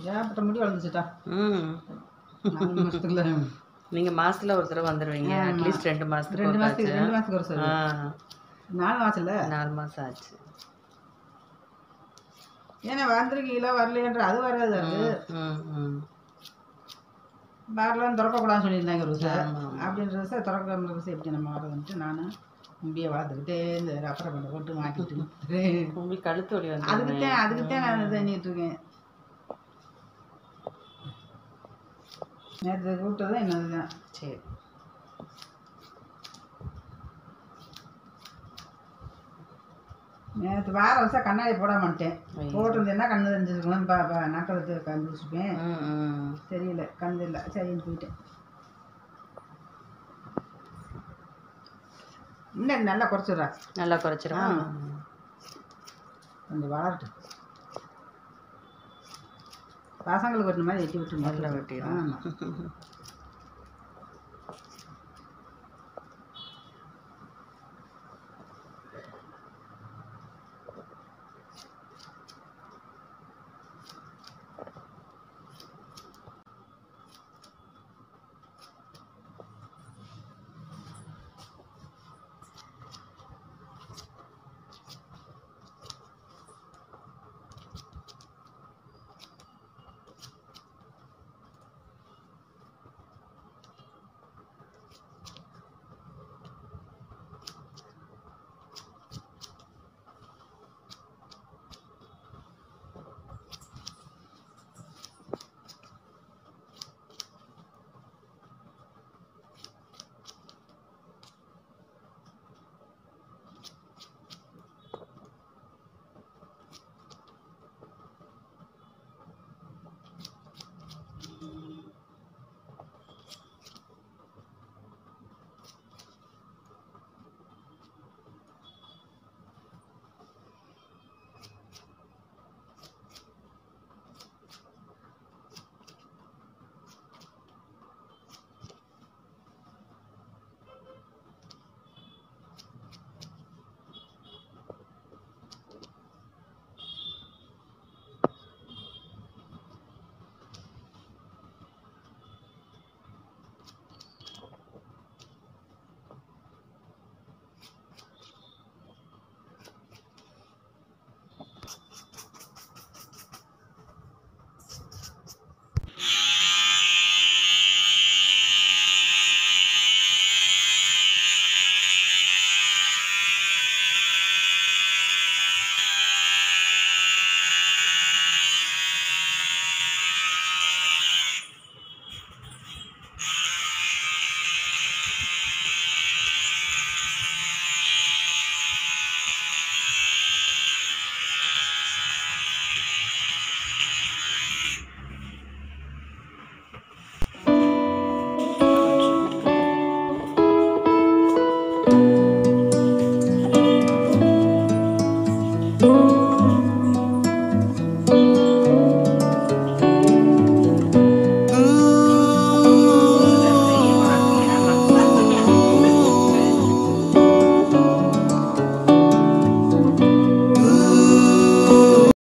ஏகப்பட்ட முடி வளர்ந்துச்சுட்டா ம் நாலு மாசத்துக்குள்ள நீங்கள் மாசத்துல ஒரு தடவை வந்துடுவீங்க அட்லீஸ்ட் ரெண்டு மாதத்துக்கு ரெண்டு ஒரு மாசத்துக்கு ரெண்டு மாசத்துக்கு ஒரு ஆ சார் நாலு மாசம் இல்ல நாலு மாதம் ஆச்சு ஏன்னா வந்திருக்கீங்களா வரலையன்ற அது வராது அது ம் ம் பார்லாம் திறக்கக்கூடாதுன்னு சொல்லியிருந்தாங்க ருசா ஆமா, ஆமா. அப்படின்ற ருசா திறக்காம ருசா எப்படி நம்ம வரதுன்ட்டு நான் முடிய வளர்த்துக்கிட்டே இந்த அப்புறம் பண்ண போட்டு மாட்டிட்டு உங்களுக்கு கழுத்து வலி வந்து அதுக்குத்தான் அதுக்குத்தான் நான் இது பண்ணிட்டு இருக்கேன் நேற்று கூப்பிட்டது என்னதுதான் சரி நேற்று வார வருஷம் கண்ணாடி போட மாட்டேன் ஐயோ. போட்டிருந்தேன்னா கண்ணு தெரிஞ்சிருக்கணும் பா பா நக்கலத்து கண்டு வச்சுருப்பேன் ம் ம் தெரியல கண்ணு இல்லை சரின்னு போயிட்டேன் இன்னும் நல்லா குறைச்சிடுறா நல்லா குறைச்சிரும் ஆமா. கொஞ்சம் வளரட்டும் பசங்களுக்கு வெட்டின மாதிரி வெட்டி விட்டுருங்க நல்லா வெட்டிடும் ஆமாம்